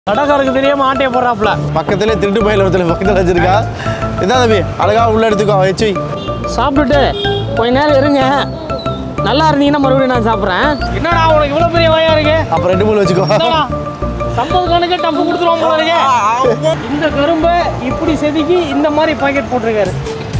கடைக்காரருக்கு தெரியாம ஆட்டைய போடுறாப்புல பக்கத்துலேயே திருட்டு பயில ஒருத்தர் பக்கத்தில் வச்சிருக்கா இதான் தம்பி அழகா உள்ள எடுத்துக்கோ வச்சு வை. சாப்பிட்டுட்டு கொஞ்ச நேரம் இருங்க நல்லா இருந்தீங்கன்னா மறுபடியும் நான் சாப்பிட்றேன் என்னடா உனக்கு இவ்வளோ பெரிய வயா இருக்கு அப்புறம் ரெண்டு மூணு வச்சுக்கோ என்னடா, சம்பது கணக்கு டப்பு கொடுத்துருவோம் போல இருக்கு இந்த கரும்பை இப்படி செதுக்கி இந்த மாதிரி பாக்கெட் போட்டிருக்காரு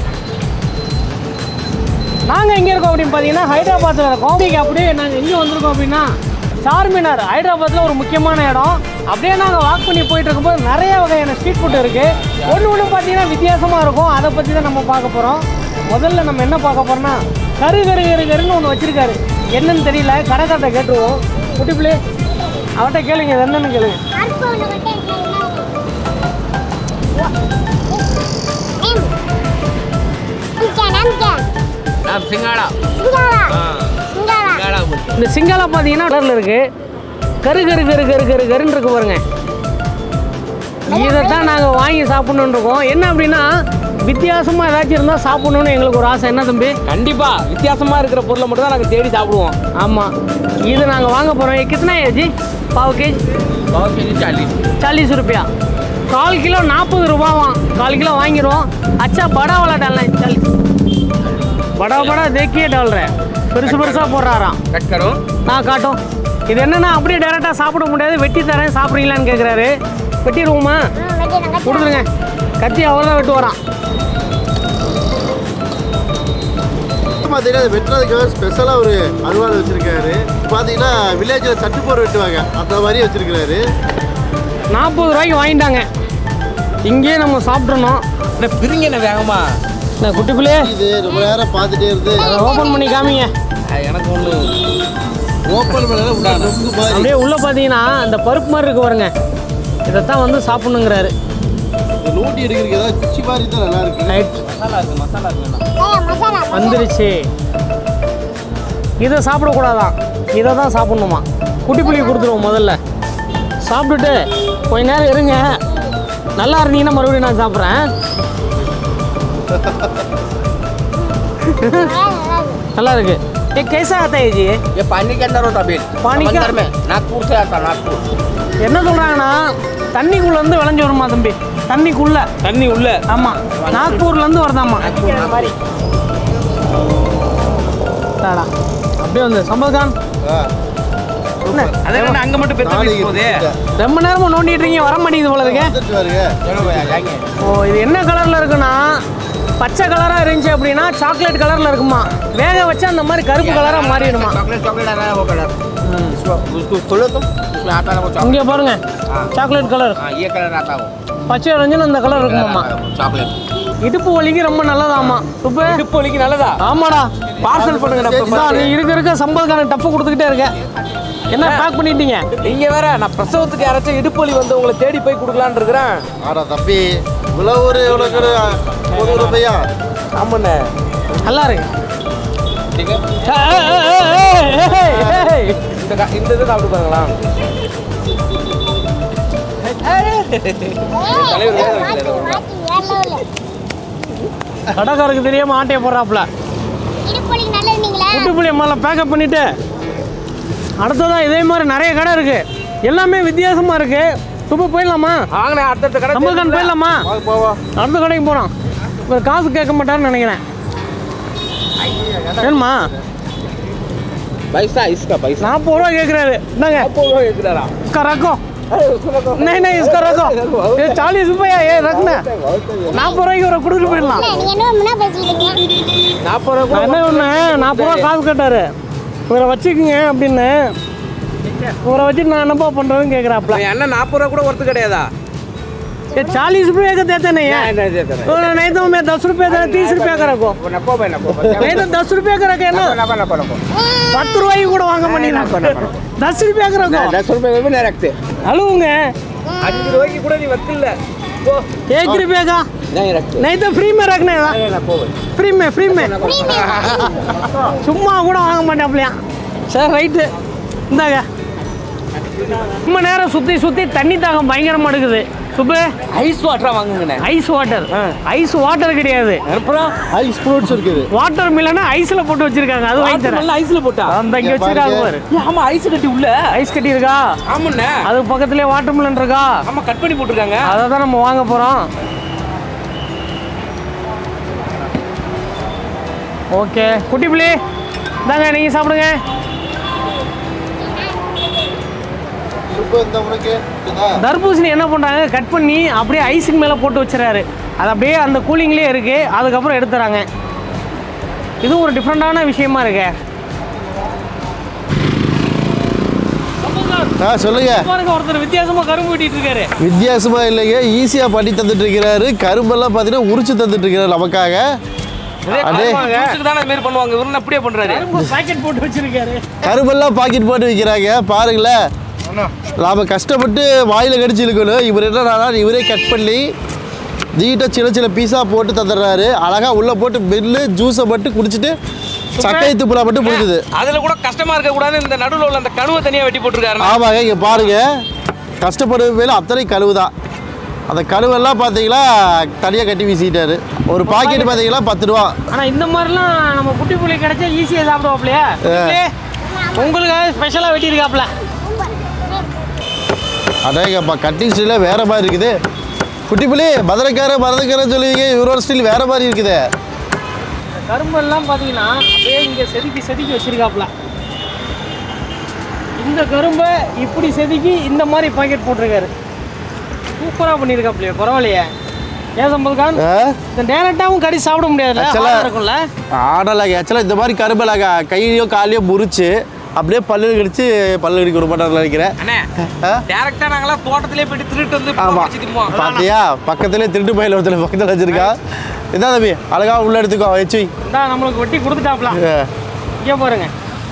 நாங்கள் எங்கே இருக்கோம் அப்படின்னு பார்த்தீங்கன்னா ஹைதராபாத்தில் இருக்கோம் இன்னைக்கு அப்படியே நாங்கள் எங்கே வந்திருக்கோம் அப்படின்னா சார்மினார் ஹைதராபாத்தில் ஒரு முக்கியமான இடம் அப்படியே நாங்கள் வாக் பண்ணி போயிட்டு இருக்கும்போது நிறைய வகையான ஸ்ட்ரீட் ஃபுட் இருக்குது ஒன்று ஒன்று பார்த்தீங்கன்னா வித்தியாசமாக இருக்கும் அதை பற்றி தான் நம்ம பார்க்க போகிறோம் முதல்ல நம்ம என்ன பார்க்க போகிறோம்னா கரு கரு கரு கருன்னு ஒன்று வச்சுருக்காரு என்னன்னு தெரியல கடைக்கார்ட்ட கேட்டுருவோம் குட்டிப்பிள்ளை அவர்கிட்ட கேளுங்க இது என்னன்னு கேளுங்க இந்த சிங்காலா பார்த்தீங்கன்னா கலரில் இருக்கு கரு கரு கரு கரு கரு கருன்னு இருக்கு பாருங்க இதைத்தான் நாங்கள் வாங்கி சாப்பிடணுன்னு இருக்கோம் என்ன அப்படின்னா வித்தியாசமாக ஏதாச்சும் இருந்தால் சாப்பிடணும்னு எங்களுக்கு ஒரு ஆசை என்ன தம்பி கண்டிப்பா வித்தியாசமா இருக்கிற பொருளை மட்டும் தான் நாங்க தேடி சாப்பிடுவோம் ஆமாம் இது நாங்கள் வாங்க போகிறோம் கித்தனா ஏஜி பாவு கேஜி चालीस रुपया काल किलो नाற்பது ரூபாவாம் काल किलो வாங்கிடுவோம் अच्छा बड़ा वाला डालना है चालीस बड़ा बड़ा देखिए डाल रहे हैं பெருசு பெருசாக போடுறாராம் கட் கரோ நான் காட்டும் இது என்னன்னா அப்படியே டேரெக்டாக சாப்பிட முடியாது வெட்டி தரேன் சாப்பிட்றீங்களான்னு கேட்குறாரு வெட்டிடுவோமா கொடுத்துருங்க கத்தி அவ்வளோதான் வெட்டு வரான் பார்த்தீங்கன்னா அது வெட்டுறதுக்காக ஸ்பெஷலாக ஒரு அருவாள் வச்சிருக்காரு பார்த்தீங்கன்னா வில்லேஜில் சட்டுப்போர் வெட்டுவாங்க அந்த மாதிரி வச்சிருக்காரு நாற்பது ரூபாய்க்கு வாங்கிட்டாங்க இங்கேயே நம்ம சாப்பிட்றணும் இந்த பிரிங்க என்ன வேகமா இந்த குட்டிக்குள்ளே இது ரொம்ப நேரம் பார்த்துட்டே இருந்து ஓப்பன் பண்ணி காமிங்க அஹ் எனக்கு ஒண்ணு ஓப்பன் பண்ணல ரொம்ப மாதிரி அப்படியே உள்ளே பார்த்தீங்கன்னா அந்த பருப்பு மாதிரி இருக்கு பாருங்க இதைத்தான் வந்து சாப்பிடணுங்கிறாரு இந்த நோட்டி எடுக்கிறதுக்கு ஏதாவது குச்சி மாதிரி தான் நல்லா இருக்கு ரைட் மசாலா இருக்கு மசாலா இருக்கு வந்துருச்சு இதை சாப்பிடக்கூடாதான் இதை தான் சாப்பிட்ணுமா குட்டி புளி கொடுத்துருவோம் முதல்ல சாப்பிட்டுட்டு கொஞ்ச நேரம் இருங்க நல்லா இருந்தீங்கன்னா மறுபடியும் நான் சாப்பிட்றேன் நல்லா இருக்கு ये कैसा आता है जी ये पानी के अंदर होता बेल पानी का- समंदर में नागपुर से आता नागपुर என்ன சொல்கிறாங்கன்னா தண்ணிக்குள்ள இருந்து விளைஞ்சு வருமா தம்பி தண்ணிக்குள்ள தண்ணி உள்ள ஆமாம் நாக்பூர்லேருந்து வருதாம்மா தாடா அப்படியே வந்து சம்பத்கான் என்ன அது என்ன அங்க மட்டும் பெத்து நாளைக்கு போகுது ரொம்ப நேரமா நோண்டிட்டு இருக்கீங்க வர மாட்டேங்குது போல இருக்கு வந்துட்டு பாருங்க चलो भैया जाएंगे ஓ இது என்ன கலர்ல இருக்குன்னா பச்சை கலரா இருந்துச்சு அப்படின்னா சாக்லேட் கலர்ல இருக்குமா வேக வச்சா அந்த மாதிரி கருப்பு கலரா மாறிடுமா चॉकलेट चॉकलेट आ रहा है वो कलर इसको उसको खोलो तुम उसमें आता है वो चॉकलेट இங்க பாருங்க சாக்லேட் கலர் हाँ ये कलर आता है பச்சை இறஞ்சுன்னு அந்த கலர் இருக்குமாம்மா चॉकलेट இடுப்பு வலிக்கு ரொம்ப நல்லதாமா சூப்பர் இடுப்பு வலிக்கு நல்லதா ஆமாடா பார்சல் பண்ணுங்க நம்ம இந்தா, நீ இருக்க இருக்க சம்பதுக்கான டப்பு கொடுத்துக்கிட்டே இருக்க என்ன பேக் பண்ணிட்டீங்க நீங்க வேற நான் பிரசவத்துக்கு யாராச்சும் இடுப்பு வலி வந்து உங்களை தேடி போய் கொடுக்கலான்னு இருக்கிறேன் ஆடா தம்பி இவ்வளோ ஒரு இவ்வளோ ஒரு பொது ரூபாயா ஆமாண்ணே நல்லா இருக்கு நீங்க ஏய், ஏய், ஏய், ஏய், ஏய். இந்த கா- இந்த இது சாப்பிட்டு பாருங்களா தலைவர் வேக வைக்கல கடைக்காரருக்கு தெரியாம ஆட்டைய போடுறாப்புல குட்டி புளிய முதல்ல பேக்கப் பண்ணிட்டு அடுத்ததா இதே மாதிரி நிறைய கடை இருக்கு எல்லாமே வித்தியாசமா இருக்கு சூப்பர் போயிடலாமா வாங்கண்ணே அடுத்தடுத்த கடை சம்பதுக்கான் போயிடலாமா வாங்க போவோம் அடுத்த கடைக்கு போகிறோம் இவர் காசு கேட்க மாட்டாருன்னு நினைக்கிறேன் வேணுமா பைசா இஸ்கா பைசா நாற்பது ரூபா கேட்குறாரு என்னங்க அப்போ இருக்கிறாரா इसका रखो नहीं नहीं इसका रखो ये चालीस रुपया ये रखना நாற்பது ரூபாய்க்கு ஒரு கொடுத்துட்டு போயிடலாம் நாற்பது ரூபா நான் என்ன ஒன்று நாற்பது ரூபா காசு கேட்டாரு இவரை வச்சுக்கோங்க அப்படின்னு இவரை வச்சுட்டு நான் என்னப்பா பண்ணுறதுன்னு கேட்குறாப்ல என் அண்ணன் நாற்பது ரூபா கூட ஒருத்து கிடையாதா ये चालीस रुपये का देते नहीं है नहीं देते नहीं तो नहीं तो मैं दस रुपये देना तीस रुपये का रखो वो नको भाई नको नहीं तो दस रुपये का रखे ना नको नको नको பத்து ரூபாய்க்கு கூட வாங்க மாட்டேங்கிறாங்க தஸ் ரூபாய்க்கு रखो दस रुपए में भी नहीं रखते அழுவுங்க அஞ்சு ரூபாய்க்கு கூட நீ வக்கில்ல போ एक रुपये का नहीं रखते नहीं तो फ्री में रखने का नहीं नको भाई ஃப்ரீ மே ஃப்ரீ மே சும்மா கூட வாங்க மாட்டேன்லையா சரி ரைட்டு இந்தாங்க ரொம்ப நேரம் சுற்றி சுற்றி தண்ணி தாகம் பயங்கரமாக எடுக்குது சுப்பு ஐஸ் வாட்டரா வாங்குங்கண்ணே ஐஸ் வாட்டர் ஆ. ஐஸ் வாட்டர் கிடையாது அப்புறம் ஐஸ் ஃப்ரூட்ஸ் இருக்குது வாட்டர் மில்லனா ஐஸ்ல போட்டு வச்சிருக்காங்க அது வாங்கி தரேன் நல்லா ஐஸ்ல போட்டா அந்த இங்க இங்க வச்சிருக்காங்க பாருங்க. பாரு ஏய், ஆமா ஐஸ் கட்டி உள்ள ஐஸ் கட்டி இருக்கா ஆமாண்ணே அது பக்கத்துலயே வாட்டர் மில்லன் இருக்கா ஆமா கட் பண்ணி போட்டிருக்காங்க அதை தான் நம்ம வாங்க போறோம் ஓகே குட்டி புள்ளி இந்தாங்க நீங்க சாப்பிடுங்க சூப்பர் இந்த உனக்கு இருக்குதா? தர்பூசணி என்ன பண்றாங்க கட் பண்ணி அப்படியே ஐஸுக்கு மேல போட்டு வச்சுறாரு அது அப்படியே அந்த கூலிங்லேயே இருக்கு அதுக்கப்புறம் எடுத்துறாங்க இது ஒரு டிஃப்ரெண்டான விஷயமா இருக்கு ஆ சொல்லுங்க பாருங்க ஒருத்தர் வித்தியாசமா கரும்பு வெட்டிட்டு இருக்காரு வித்தியாசமா இல்லைங்க ஈஸியா பண்ணி தந்துட்டு இருக்கிறாரு கரும்பெல்லாம் பார்த்தீங்கன்னா உரிச்சு தந்துட்டு இருக்கிறாரு நமக்காக அடே ஜூஸுக்கு தானே இது மாதிரி பண்ணுவாங்க இவரு அப்படியே பண்றாரு கரும்பு பாக்கெட் போட்டு வச்சிருக்காரு கரும்பெல்லாம் பாக்கெட் போட்டு விற்கிறாங்க பாருங்களேன் நாம கஷ்டப்பட்டு வாயில கடிச்சு இழுக்கணும் இவர் என்னன்னா இவரே கட் பண்ணி நீட்டாக சின்ன சின்ன பீஸாக போட்டு தந்துடுறாரு அழகா உள்ள போட்டு பில்லு ஜூஸை மட்டும் குடிச்சிட்டு சக்கையை துப்புலா மட்டும் முடிஞ்சுது அதுல கூட கஷ்டமா இருக்க கூடாது இந்த நடுவுல உள்ள அந்த கணுவை தனியா வெட்டி போட்டிருக்காரு ஆமாங்க இங்கே பாருங்க கஷ்டப்படும் மேலே அத்தனை கழுவு தான் அந்த கழுவெல்லாம் பார்த்தீங்களா தனியாக கட்டி வீசிட்டாரு ஒரு பாக்கெட் பார்த்தீங்கன்னா பத்து ரூபா ஆனா இந்த மாதிரிலாம் நம்ம குட்டி புள்ளி கிடைச்சா ஈஸியா சாப்பிடுவாப்லையா உங்களுக்காக ஸ்பெஷலா வெட்டியிருக்காப்ல அடேங்கப்பா கட்டிங் ஸ்டைலில் வேற மாதிரி இருக்குது குட்டி புலி மதுரைக்கார மதுரைக்காரன் சொல்லுவீங்க இவரோட ஸ்டைல் வேற மாதிரி இருக்குது கரும்பு எல்லாம் பாத்தீங்கன்னா அப்படியே இங்க செதுக்கி செதுக்கி வச்சிருக்காப்ல இந்த கரும்பை இப்படி செதுக்கி இந்த மாதிரி பாக்கெட் போட்டிருக்காரு சூப்பரா பண்ணியிருக்காப்லையே பரவாயில்லையே ஏன் சம்பதுகான் ஆ? இந்த டேரக்டாவும் கடி சாப்பிட முடியாதுல்ல Actually- hard ஆ இருக்கும்ல ஆடலாங்க ஆக்சுவலாக இந்த மாதிரி கரும்பலாங்க கையோ காலையோ முறிச்சு அப்படியே பல்லு கடிச்சு பல்லு கடிக்க ஒரு மாட்டார் நினைக்கிறேன் அண்ணே ஆ? டேரக்டா நாங்களாம் தோட்டத்திலே போயிட்டு திருட்டு வந்து ஆமா வச்சு திம்போம் பாத்தியா பக்கத்துலேயே திருட்டு பயில ஒருத்தர் பக்கத்தில் வச்சிருக்கா இதான் தம்பி அழகா உள்ள எடுத்துக்கோ வச்சு இந்தா நம்மளுக்கு வெட்டி கொடுத்துட்டாப்ல இங்கே பாருங்க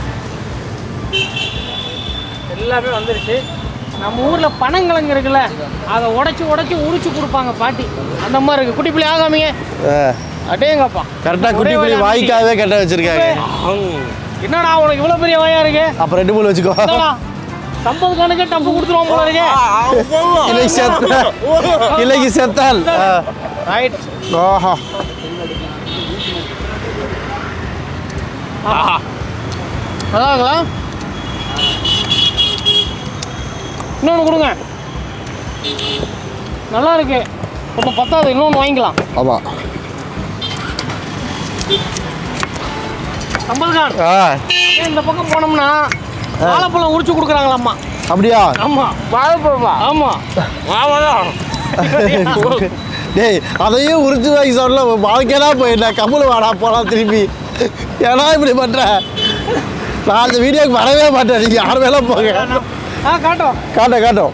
எல்லாமே வந்துருச்சு நம்ம ஊரில் பனங்கிழங்கு இருக்குல்ல அதை உடைச்சி உடைச்சி உரிச்சு கொடுப்பாங்க பாட்டி அந்த மாதிரி இருக்கு குட்டி பிள்ளை ஆகாமீங்க அடேங்கப்பா கரெக்டாக குட்டி புலி வாய்க்காவே கட்ட வச்சிருக்காங்க என்னடா உனக்கு இவ்வளோ பெரிய வாயா இருக்கு அப்புறம் ரெண்டு மூணு வச்சுக்கோ என்னடா சம்பது கணக்கு டப்பு கொடுத்துருவோம் போல இருக்கு கிளைக்கு செத்த கிளைக்கு செத்தால் ஆ. ரைட் ஆஹா அதாங்களா இன்னொன்று கொடுங்க நல்லா இருக்கு இப்போ பத்தாது இன்னொன்று வாங்கிக்கலாம் ஆமாம் சம்பது கான் ஆ அப்படியே இந்த பக்கம் போனோம்னா வாழைப்பழம் உரிச்சு கொடுக்குறாங்களாம்மா அப்படியா ஆமா வாழைப்பழமா ஆமா டேய் அதையும் உரிச்சு வாங்கி சாப்பிடல வாழ்க்கையெல்லாம் போயிட்டேன் கம்மல் வாடா போலாம் திரும்பி ஏன்னா இப்படி பண்ற நான் அந்த வீடியோக்கு வரவே மாட்டேன் நீங்க யார் வேலை போங்க ஆ காட்டும் காட்டும் காட்டும்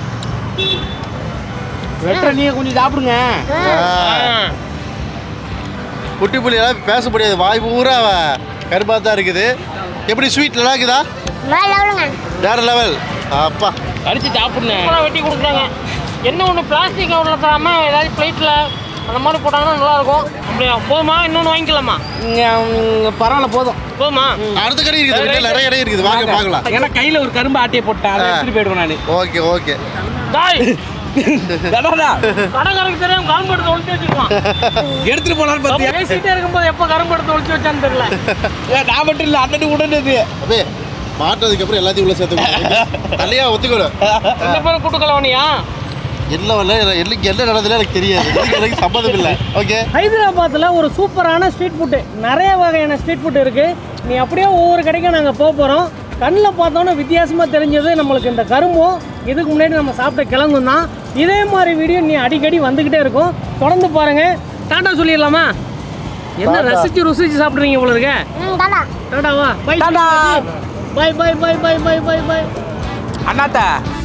வெட்டுற நீங்க கொஞ்சம் சாப்பிடுங்க குட்டி புள்ளியெல்லாம் பேச முடியாது வாய் பூரா கருப்பாக தான் இருக்குது எப்படி ஸ்வீட் நல்லா இருக்குதா வேற லெவல் அப்பா அடிச்சு சாப்பிடுனேன் சூப்பராக வெட்டி கொடுக்குறாங்க என்ன ஒன்று பிளாஸ்டிக் கவரில் தராம ஏதாவது பிளேட்டில் அந்த மாதிரி போட்டாங்கன்னா நல்லா இருக்கும் அப்படியா போதுமா இன்னொன்று வாங்கிக்கலாமா பரவாயில்ல போதும் போதுமா அடுத்த கடை இருக்குது வெளில நிறைய கடை இருக்குது வாங்க பார்க்கலாம் ஏன்னா கையில ஒரு கரும்பு ஆட்டியை போட்டேன் அதை ஆ. எடுத்துட்டு போயிடுவேன் நானு ஓகே ஓகே டாய் தடாடா. கடைக்காரருக்கு தெரியாம கரும்பு எடுத்து ஒழிச்சு வச்சிருக்கான் எடுத்துட்டு போலான்னு பாத்தியா பேசிட்டே இருக்கும்போது எப்போ கரும்பு எடுத்து ஒழிச்சு வச்சான்னு தெரியல ஏய், நான் மட்டும் இல்ல அண்ணன் உடனே அப்படியே மாட்டதுக்கு அப்புறம் எல்லாத்தையும் உள்ள சேர்த்து தனியா ஒத்துக்கணும் ரெண்டு பேரும் கூட்டு கலவனியா என்ன வரல எனக்கு என்ன நடந்ததுல எனக்கு தெரியாது இதுக்கு எனக்கு சம்மந்தம் இல்லை ஓகே ஹைதராபாத்தில் ஒரு சூப்பரான ஸ்ட்ரீட் ஃபுட்டு நிறைய வகையான ஸ்ட்ரீட் ஃபுட் இருக்குது நீ அப்படியே ஒவ்வொரு கடைக்கும் நாங்கள் போக போகிறோம் கண்ணில் பார்த்தோன்னே வித்தியாசமாக தெரிஞ்சது நம்மளுக்கு இந்த கரும்பும் இதுக்கு முன்னாடி நம்ம சாப்பிட்ட கிழங்கும் தான் இதே மாதிரி வீடியோ நீ அடிக்கடி வந்துக்கிட்டே இருக்கும் தொடர்ந்து பாருங்கள் டாட்டா சொல்லிடலாமா என்ன டாடா. ரசிச்சு ருசிச்சு சாப்பிட்றீங்க இவ்வளோ இருக்க டாடாவா bye tata. Bye bye bye bye bye bye bye அண்ணாத்தா